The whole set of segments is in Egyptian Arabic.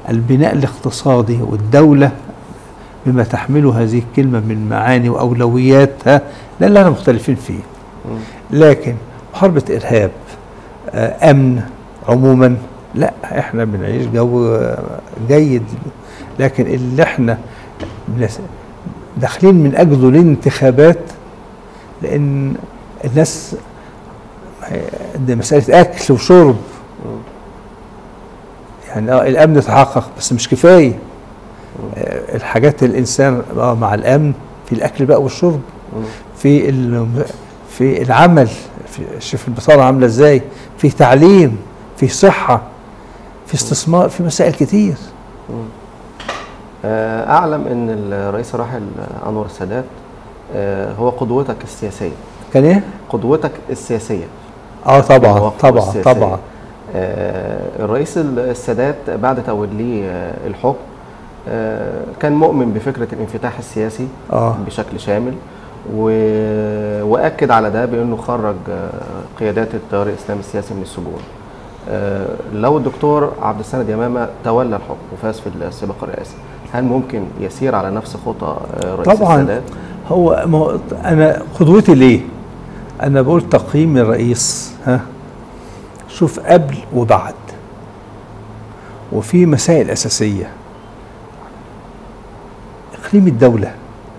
البناء الاقتصادي والدولة بما تحمله هذه الكلمة من معاني وأولويات ها لا لا مختلفين فيه مم. لكن محاربة إرهاب آه، أمن عموما لا احنا بنعيش جو آه، جيد لكن اللي احنا بنس- داخلين من أجله الانتخابات لأن الناس ده مسألة أكل وشرب مم. يعني اه الامن تحقق بس مش كفايه آه، الحاجات الانسان اه مع الامن في الاكل بقى والشرب مم. في ال- في العمل في شوف البطاله عامله ازاي في تعليم في صحه في استثمار في مسائل كتير مم. آه، اعلم ان الرئيس الراحل انور السادات آه، هو قدوتك السياسيه كان ايه؟ قدوتك السياسيه اه طبعا المواقف طبعا السياسية. طبعا آه، الرئيس السادات بعد توليه آه، الحكم آه، كان مؤمن بفكره الانفتاح السياسي اه بشكل شامل و... واكد على ده بانه خرج آه، قيادات التيار الاسلامي السياسي من السجون آه، لو الدكتور عبد السند يمامه تولى الحكم وفاز في السباق الرئاسي هل ممكن يسير على نفس خطى آه، رئيس طبعا السادات؟ هو ما هو انا قدوتي ليه؟ انا بقول تقييم الرئيس ها شوف قبل وبعد وفي مسائل اساسيه اقليم الدوله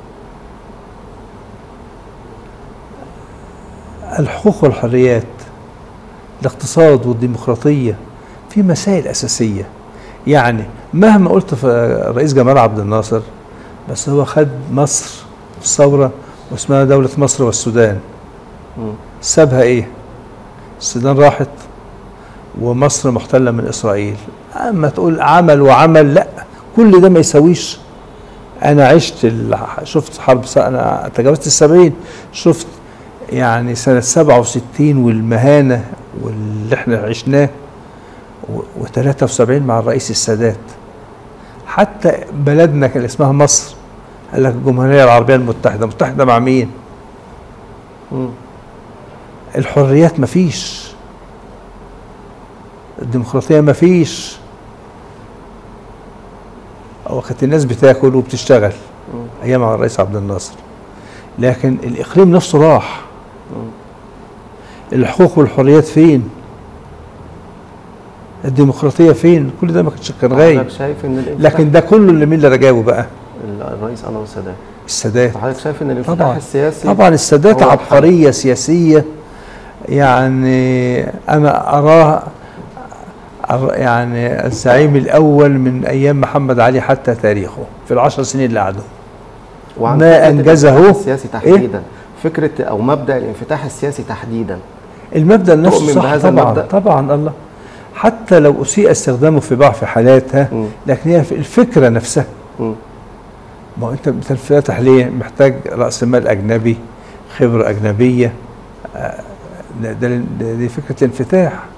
الحقوق والحريات الاقتصاد والديمقراطيه في مسائل اساسيه يعني مهما قلت في الرئيس جمال عبد الناصر بس هو خد مصر الثوره واسمها دوله مصر والسودان مم. سابها ايه السودان راحت ومصر محتله من اسرائيل اما تقول عمل وعمل لا كل ده ما يساويش انا عشت ال- شفت حرب س- انا تجاوزت السبعين شفت يعني سنة سبعة وستين والمهانة واللي احنا عشناه وثلاثة وسبعين مع الرئيس السادات حتى بلدنا كان اسمها مصر قال لك الجمهورية العربية المتحدة متحدة مع مين مم. الحريات مفيش الديمقراطية مفيش هو كانت الناس بتاكل وبتشتغل مم. ايام الرئيس عبد الناصر لكن الاقليم نفسه راح مم. الحقوق والحريات فين الديمقراطيه فين كل ده ما كانش كان غايب حضرتك شايف ان الانفتاح لكن ده كله اللي مين اللي رجابه بقى الرئيس انور السادات السادات فحضرتك شايف ان الانفتاح طبعا السياسي طبعا السادات هو عبقريه سياسيه يعني انا اراه أر- يعني الزعيم الاول من ايام محمد علي حتى تاريخه في العشر سنين اللي قعدوا وعن ما فكرة أنجزه الانفتاح السياسي إيه؟ تحديدا فكره او مبدا الانفتاح السياسي تحديدا المبدا نفسه تؤمن صح بهذا طبعا المبدأ؟ طبعا الله حتى لو اسيء استخدامه في بعض حالاتها مم. لكن هي في الفكره نفسها مم. ما هو انت بتنفتح ليه محتاج راس مال اجنبي خبره اجنبيه آه، ده ده- ده- دي فكره الانفتاح